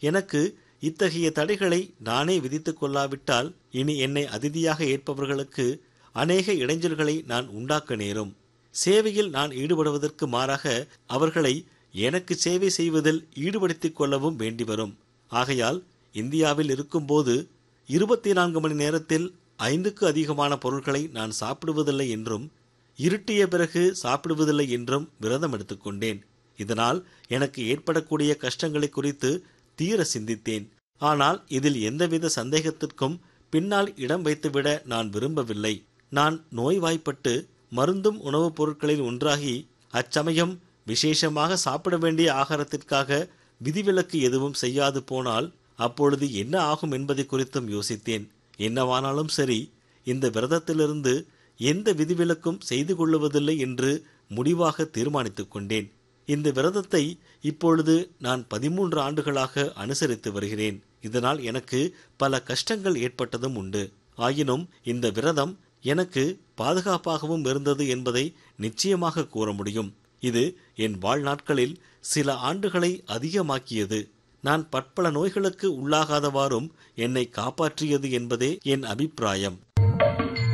எனக்கு இத்தகைய தடைகளை நானே விதித்துக் கொள்ளாவிட்டால் இனி என்னை அதிதியாக ஏற்பவர்களுக்கு அநேக இடைஞ்சல்களை நான் உண்டாக்க நேரும் சேவையில் நான் ஈடுபடுவதற்கு மாறாக அவர்களை எனக்கு சேவை செய்வதில் ஈடுபடுத்திக் கொள்ளவும் வேண்டி வரும் ஆகையால் இந்தியாவில் இருக்கும்போது இருபத்தி நான்கு மணி நேரத்தில் ஐந்துக்கு அதிகமான பொருட்களை நான் சாப்பிடுவதில்லை என்றும் இருட்டிய பிறகு சாப்பிடுவதில்லை என்றும் விரதம் எடுத்துக்கொண்டேன் இதனால் எனக்கு ஏற்படக்கூடிய கஷ்டங்களை குறித்து தீர சிந்தித்தேன் ஆனால் இதில் எந்தவித சந்தேகத்திற்கும் பின்னால் இடம் வைத்துவிட நான் விரும்பவில்லை நான் நோய்வாய்ப்பட்டு மருந்தும் உணவுப் பொருட்களில் ஒன்றாகி அச்சமயம் விசேஷமாக சாப்பிட வேண்டிய ஆகாரத்திற்காக விதிவிலக்கு எதுவும் செய்யாது போனால் அப்பொழுது என்ன ஆகும் என்பதை குறித்தும் யோசித்தேன் என்னவானாலும் சரி இந்த விரதத்திலிருந்து எந்த விதிவிலக்கும் செய்து கொள்ளுவதில்லை என்று முடிவாக தீர்மானித்துக் கொண்டேன் இந்த விரதத்தை இப்பொழுது நான் பதிமூன்று ஆண்டுகளாக அனுசரித்து வருகிறேன் இதனால் எனக்கு பல கஷ்டங்கள் ஏற்பட்டதும் உண்டு ஆயினும் இந்த விரதம் எனக்கு பாதுகாப்பாகவும் இருந்தது என்பதை நிச்சயமாக கூற முடியும் இது என் வாழ்நாட்களில் சில ஆண்டுகளை அதிகமாக்கியது நான் பற்பல நோய்களுக்கு உள்ளாகாதவாறும் என்னை காப்பாற்றியது என்பதே என் அபிப்பிராயம்